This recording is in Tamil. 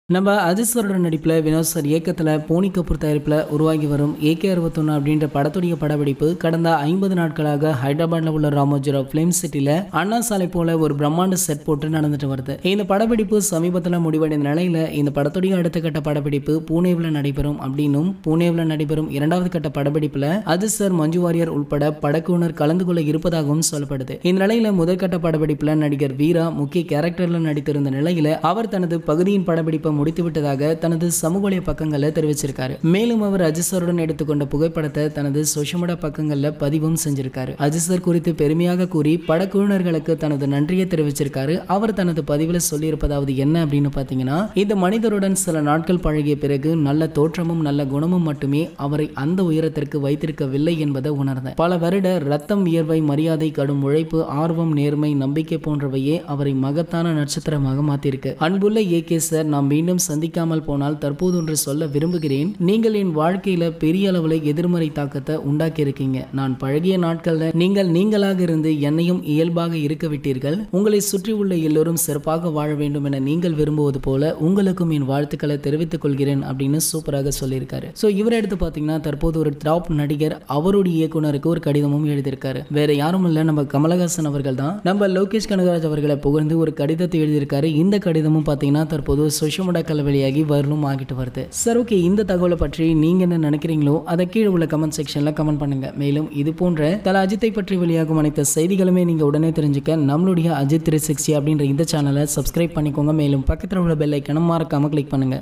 நம்ம அஜித் சாரோட நடிப்பில் வினோத் சார் இயக்கத்தில் போனி கபூர் தயாரிப்பில் உருவாகி வரும் ஏகே அறுபத்தொன்று அப்படின்ற படத்துடைய படப்பிடிப்பு கடந்த ஐம்பது நாட்களாக ஹைதராபாத்தில் உள்ள ராமோஜிராவ் ஃபிலிம் சிட்டியில் அண்ணா சாலை போல ஒரு பிரம்மாண்ட செட் போட்டு நடந்துட்டு வருது இந்த படப்பிடிப்பு சமீபத்தில் முடிவடைந்த நிலையில் இந்த படத்துடைய அடுத்த கட்ட படப்பிடிப்பு பூனேவில் நடைபெறும் அப்படின்னும் பூனேவில் நடைபெறும் இரண்டாவது கட்ட படப்பிடிப்பில் அஜித் சார் மஞ்சு வாரியர் உட்பட படக்குழுவினர் கலந்து கொள்ள இருப்பதாகவும் சொல்லப்படுது இந்த நிலையில முதற்கட்ட படப்பிடிப்பில் நடிகர் வீரா முக்கிய கேரக்டர்ல நடித்திருந்த நிலையில அவர் தனது பகுதியின் படப்பிடிப்பை முடித்து விட்டதாக தனது சமூக வலைய பக்கங்களில் தெரிவிச்சிருக்காரு மேலும் அவர் அஜித் சாருடன் எடுத்துக்கொண்ட புகைப்படத்தை தனது சோஷியல் மீடியா பக்கங்களில் பதிவும் செஞ்சிருக்காரு அஜித் சார் குறித்து பெருமையாக கூறி படக்குழுவினர்களுக்கு தனது நன்றியை தெரிவிச்சிருக்காரு அவர் தனது பதிவில் சொல்லியிருப்பதாவது என்ன அப்படின்னு பார்த்தீங்கன்னா இந்த மனிதருடன் சில நாட்கள் பழகிய பிறகு நல்ல தோற்றமும் நல்ல குணமும் மட்டுமே அவரை அந்த உயரத்திற்கு வைத்திருக்கவில்லை என்பதை உணர்ந்தேன் பல வருட ரத்தம் வியர்வை மரியாதை கடும் உழைப்பு ஆர்வம் நேர்மை நம்பிக்கை போன்றவையே அவரை மகத்தான நட்சத்திரமாக மாத்திருக்கு அன்புள்ள ஏகே சார் நாம் மீண்டும் சந்திக்காமல் போனால் தற்போது ஒன்று சொல்ல விரும்புகிறேன் நீங்கள் என் வாழ்க்கையில பெரிய அளவில் எதிர்மறை தாக்கத்தை உண்டாக்கி இருக்கீங்க நான் பழகிய நாட்கள்ல நீங்கள் நீங்களாக இருந்து என்னையும் இயல்பாக இருக்க விட்டீர்கள் உங்களை சுற்றி உள்ள எல்லோரும் சிறப்பாக வாழ வேண்டும் என நீங்கள் விரும்புவது போல உங்களுக்கும் என் வாழ்த்துக்களை தெரிவித்துக் கொள்கிறேன் அப்படின்னு சூப்பராக சொல்லியிருக்காரு ஸோ இவரை எடுத்து பார்த்தீங்கன்னா தற்போது ஒரு டாப் நடிகர் அவருடைய இயக்குனருக்கு ஒரு கடிதமும் எழுதியிருக்காரு வேற யாரும் இல்லை நம்ம கமலஹாசன் அவர்கள் தான் நம்ம லோகேஷ் கனகராஜ் அவர்களை புகழ்ந்து ஒரு கடிதத்தை எழுதியிருக்காரு இந்த கடிதமும் பார்த்தீங்கன்னா தற்போது சோஷியல் மீடியாக்கள் வெளியாகி வரலும் ஆகிட்டு வருது சார் ஓகே இந்த தகவலை பற்றி நீங்க என்ன நினைக்கிறீங்களோ அதை கீழே உள்ள கமெண்ட் செக்ஷன்ல கமெண்ட் பண்ணுங்க மேலும் இது போன்ற தல அஜித்தை பற்றி வெளியாகும் அனைத்து செய்திகளுமே நீங்க உடனே தெரிஞ்சுக்க நம்மளுடைய அஜித் த்ரீ சிக்ஸ்டி அப்படின்ற இந்த சேனலை சப்ஸ்கிரைப் பண்ணிக்கோங்க மேலும் பக்கத்தில் உள்ள பெல் ஐக்கனை மறக்காம கிளிக் பண்ணுங்க